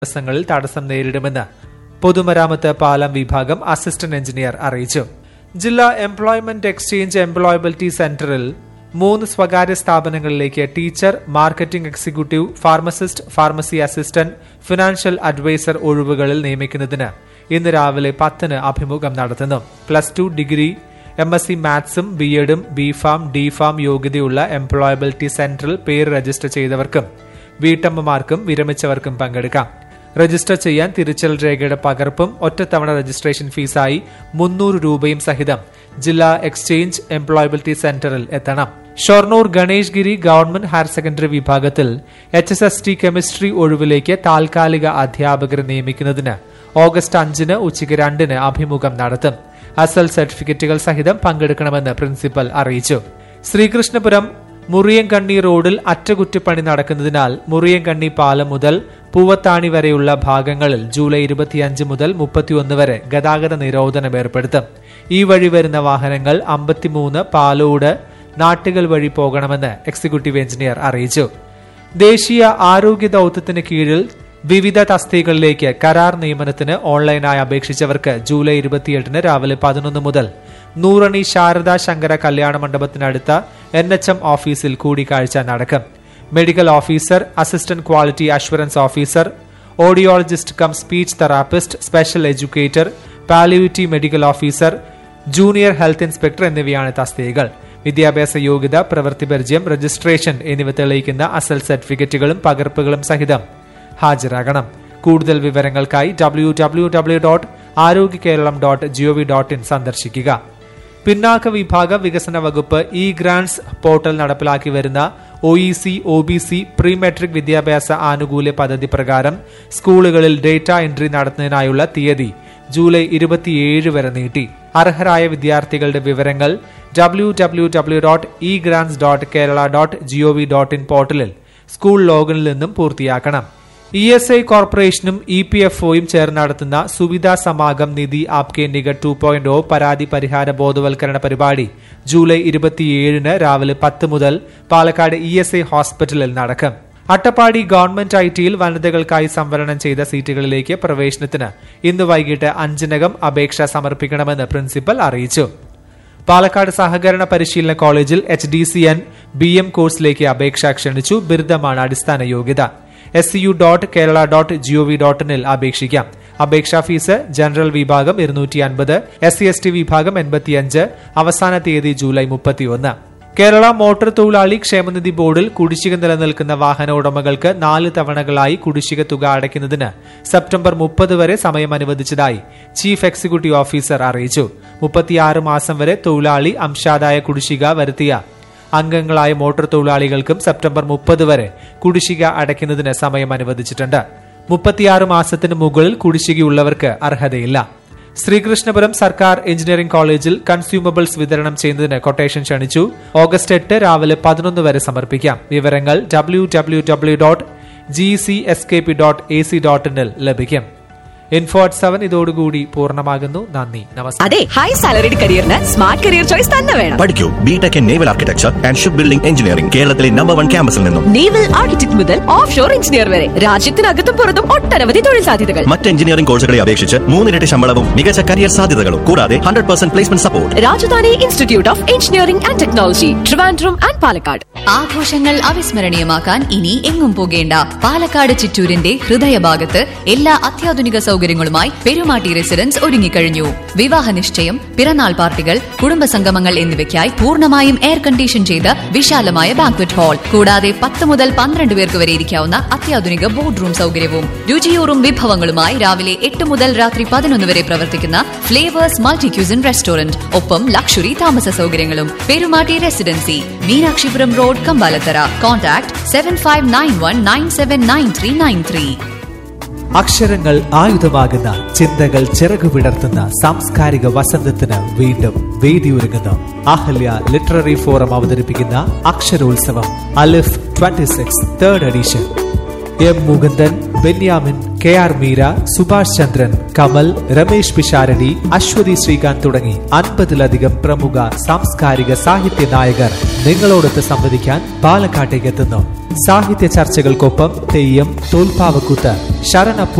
ദിവസങ്ങളിൽ തടസ്സം നേരിടുമെന്ന് പൊതുമരാമത്ത് പാലം വിഭാഗം അസിസ്റ്റന്റ് എഞ്ചിനീയർ അറിയിച്ചു ജില്ലാ എംപ്ലോയ്മെന്റ് എക്സ്ചേഞ്ച് എംപ്ലോയബിലിറ്റി സെന്ററിൽ മൂന്ന് സ്വകാര്യ സ്ഥാപനങ്ങളിലേക്ക് teacher marketing executive pharmacist pharmacy assistant financial adviser ഒഴിവുകളിൽ നിയമിക്കുന്നതിന് ഇന്ന് രാവിലെ പത്തിന് അഭിമുഖം നടത്തുന്നു plus two degree M S C മാത്സും ബി എഡും ബി ഫാം ഡി ഫാം യോഗ്യതയുള്ള എംപ്ലോയബിലിറ്റി സെന്ററിൽ പേര് രജിസ്റ്റർ ചെയ്തവർക്കും വീട്ടമ്മമാർക്കും വിരമിച്ചവർക്കും പങ്കെടുക്കാം രജിസ്റ്റർ ചെയ്യാൻ തിരിച്ചൽ രേഖയുടെ പകർപ്പും ഒറ്റത്തവണ രജിസ്ട്രേഷൻ ഫീസായി മുന്നൂറ് രൂപയും സഹിതം ജില്ലാ എക്സ്ചേഞ്ച് എംപ്ലോയബിലിറ്റി സെന്ററിൽ എത്തണം Shoranur Ganesh Giri government higher secondary വിഭാഗത്തിൽ H S S T chemistry ഒഴിവിലേക്ക് താൽക്കാലിക അധ്യാപകരെ നിയമിക്കുന്നതിന് ഓഗസ്റ്റ് അഞ്ചിന് ഉച്ചയ്ക്ക് രണ്ടിന് അഭിമുഖം നടത്തും അസൽ സർട്ടിഫിക്കറ്റുകൾ സഹിതം പങ്കെടുക്കണമെന്ന് പ്രിൻസിപ്പൽ അറിയിച്ചു ശ്രീകൃഷ്ണപുരം മുറിയൻകണ്ണി റോഡിൽ അറ്റകുറ്റപ്പണി നടക്കുന്നതിനാൽ മുറിയൻകണ്ണി പാലം മുതൽ പൂവത്താണി വരെയുള്ള ഭാഗങ്ങളിൽ ജൂലൈ ഇരുപത്തിയഞ്ച് മുതൽ മുപ്പത്തിയൊന്ന് വരെ ഗതാഗത നിരോധനം ഏർപ്പെടുത്തും ഈ വഴി വരുന്ന വാഹനങ്ങൾ അമ്പത്തിമൂന്ന് പാലോട് നാട്ടുകൾ വഴി പോകണമെന്ന് എക്സിക്യൂട്ടീവ് എഞ്ചിനീയർ അറിയിച്ചു ദേശീയ ആരോഗ്യ ദൌത്യത്തിന് കീഴിൽ വിവിധ തസ്തികകളിലേക്ക് കരാർ നിയമനത്തിന് ഓൺലൈനായി അപേക്ഷിച്ചവർക്ക് ജൂലൈ ഇരുപത്തിയെട്ടിന് രാവിലെ പതിനൊന്ന് മുതൽ നൂറണി ശാരദാ ശങ്കര കല്യാണ മണ്ഡപത്തിനടുത്ത എൻ എച്ച് എം ഓഫീസിൽ കൂടിക്കാഴ്ച നടക്കും medical officer assistant quality assurance officer audiologist cum speech therapist special educator palliative medical officer junior health inspector എന്നിവയാണ് തസ്തികകൾ വിദ്യാഭ്യാസ യോഗ്യത പ്രവൃത്തി പരിചയം രജിസ്ട്രേഷൻ എന്നിവ തെളിയിക്കുന്ന അസൽ സർട്ടിഫിക്കറ്റുകളും പകർപ്പുകളും സഹിതം ഹാജരാകണം കൂടുതൽ വിവരങ്ങൾക്കായി W W W dot Arogya Keralam dot GOV dot in സന്ദർശിക്കുക പിന്നാക്ക വിഭാഗ വികസന വകുപ്പ് ഇ ഗ്രാൻസ് പോർട്ടൽ നടപ്പിലാക്കി വരുന്ന O E C O B C pre matric വിദ്യാഭ്യാസ ആനുകൂല്യ പദ്ധതി പ്രകാരം സ്കൂളുകളിൽ ഡേറ്റ എൻട്രി നടത്തുന്നതിനായുള്ള തീയതി ജൂലൈ ഇരുപത്തിയേഴ് വരെ നീട്ടി അർഹരായ വിദ്യാർത്ഥികളുടെ വിവരങ്ങൾ W W W dot E grants dot Kerala dot GOV dot in പോർട്ടലിൽ സ്കൂൾ ലോഗിനിൽ നിന്നും പൂർത്തിയാക്കണം ഇ എസ് ഐ കോർപ്പറേഷനും ഇ പി എഫ് ഒയും ചേർന്ന് നടത്തുന്ന Suvidha Samagam Nidhi Aapke Nikat two point o പരാതി പരിഹാര ബോധവൽക്കരണ പരിപാടി ജൂലൈ ഇരുപത്തിയേഴിന് രാവിലെ പത്ത് മുതൽ പാലക്കാട് ഇ എസ് ഐ ഹോസ്പിറ്റലിൽ നടക്കും അട്ടപ്പാടി ഗവൺമെന്റ് ഐ ടിയിൽ വനിതകൾക്കായി സംവരണം ചെയ്ത സീറ്റുകളിലേക്ക് പ്രവേശനത്തിന് ഇന്ന് വൈകിട്ട് അഞ്ചിനകം അപേക്ഷ സമർപ്പിക്കണമെന്ന് പ്രിൻസിപ്പൽ അറിയിച്ചു പാലക്കാട് സഹകരണ പരിശീലന കോളേജിൽ H D C N B M കോഴ്സിലേക്ക് അപേക്ഷ ക്ഷണിച്ചു ബിരുദമാണ് അടിസ്ഥാന യോഗ്യത S U dot Kerala dot GOV dot ഇനിൽ അപേക്ഷിക്കാം അപേക്ഷാ ഫീസ് ജനറൽ വിഭാഗം ഇരുന്നൂറ്റി അൻപത് എസ് സി എസ് ടി വിഭാഗം എൺപത്തിയഞ്ച് അവസാന തീയതി ജൂലൈ മുപ്പത്തിയൊന്ന് കേരള മോട്ടോർ തൊഴിലാളി ക്ഷേമനിധി ബോർഡിൽ കുടിശ്ശിക നിലനിൽക്കുന്ന വാഹന ഉടമകൾക്ക് നാല് തവണകളായി കുടിശ്ശിക തുക അടയ്ക്കുന്നതിന് സെപ്റ്റംബർ മുപ്പത് വരെ സമയം അനുവദിച്ചതായി ചീഫ് എക്സിക്യൂട്ടീവ് ഓഫീസർ അറിയിച്ചു മുപ്പത്തിയാറ് മാസം വരെ തൊഴിലാളി അംശാദായ കുടിശ്ശിക വരുത്തിയ അംഗങ്ങളായ മോട്ടോർ തൊഴിലാളികൾക്കും സെപ്റ്റംബർ മുപ്പത് വരെ കുടിശ്ശിക അടയ്ക്കുന്നതിന് സമയം അനുവദിച്ചിട്ടുണ്ട് മുപ്പത്തിയാറ് മാസത്തിന് മുകളിൽ കുടിശ്ശികയുള്ളവർക്ക് അർഹതയില്ല ശ്രീകൃഷ്ണപുരം സർക്കാർ എഞ്ചിനീയറിംഗ് കോളേജിൽ കൺസ്യൂമബിൾസ് വിതരണം ചെയ്യുന്നതിന് കൊട്ടേഷൻ ക്ഷണിച്ചു ഓഗസ്റ്റ് എട്ട് രാവിലെ പതിനൊന്ന് വരെ സമർപ്പിക്കാം വിവരങ്ങൾ W W W dot G C S K P dot A C dot ഇനിൽ ലഭിക്കും ഇൻഫോ അറ്റ് സെവൻ ഇതോടുകൂടി പൂർണ്ണമാകുന്നു നന്ദി നമസ്കാരം അതെ ഹൈ സാലറിഡ് കരിയറിന് സ്മാർട്ട് കരിയർ ചോയ്സ് തന്നെ വേണം പഠിക്കൂ BTech in naval architecture and shipbuilding engineering കേരളത്തിലെ നമ്പർ വൺ ക്യാമ്പസിൽ നിന്നും നേവൽ ആർക്കിടെക്ട് മുതൽ ഓഫ് ഷോർ എഞ്ചിനീയർ വരെ രാജ്യത്തിനകത്തും പുറത്തും ഒട്ടനവധി തൊഴിൽ സാധ്യതകൾ മറ്റ് എഞ്ചിനീയറിംഗ് കോഴ്സുകളെ അപേക്ഷിച്ച് മൂന്നിരട്ടി ശമ്പളവും മികച്ച കരിയർ സാധ്യതകളും കൂടാതെ hundred percent placement support Rajadhani institute of engineering and technology Trivandrum and Palakkad ആഘോഷങ്ങൾ അവിസ്മരണീയമാക്കാൻ ഇനി എങ്ങും പോകേണ്ട പാലക്കാട് ചിറ്റൂരിന്റെ ഹൃദയഭാഗത്ത് എല്ലാ അത്യാധുനിക സൗകര്യങ്ങളുമായി പെരുമാട്ടി റെസിഡൻസ് ഒരുങ്ങിക്കഴിഞ്ഞു വിവാഹ നിശ്ചയം പിറന്നാൾ പാർട്ടികൾ കുടുംബസംഗമങ്ങൾ എന്നിവയ്ക്കായി പൂർണ്ണമായും എയർ കണ്ടീഷൻ ചെയ്ത വിശാലമായ ബാങ്ക്വറ്റ് ഹാൾ കൂടാതെ പത്ത് മുതൽ പന്ത്രണ്ട് പേർക്ക് വരെ ഇരിക്കാവുന്ന അത്യാധുനിക ബോർഡ് റൂം സൗകര്യവും രുചിയൂറും വിഭവങ്ങളുമായി രാവിലെ എട്ട് മുതൽ രാത്രി പതിനൊന്ന് വരെ പ്രവർത്തിക്കുന്ന ഫ്ലേവേഴ്സ് മൾട്ടി ക്യൂസിൻ റെസ്റ്റോറന്റ് ഒപ്പം ലക്ഷറി താമസ സൗകര്യങ്ങളും Perumatty residency Meenakshipuram road Kambalathara contact seven five nine one nine seven nine three nine three അക്ഷരങ്ങൾ ആയുധമാകുന്ന ചിന്തകൾ ചിറകുവിടർത്തുന്ന സാംസ്കാരിക വസന്തത്തിന് വീണ്ടും വേദിയൊരുങ്ങുന്നു അഹല്യ ലിറ്റററി ഫോറം അവതരിപ്പിക്കുന്ന അക്ഷരോത്സവം Alif twenty six third edition M Mukundan Benyamin K R Meera Subhash Chandran Kamal Ramesh Pisharody Aswathy Sreekanth തുടങ്ങി അൻപതിലധികം പ്രമുഖ സാംസ്കാരിക സാഹിത്യ നായകർ നിങ്ങളോടൊത്ത് സംവദിക്കാൻ പാലക്കാട്ടേക്ക് എത്തുന്നു സാഹിത്യ ചർച്ചകൾക്കൊപ്പം തെയ്യം തോൽപ്പാവക്കൂത്ത് ശരണ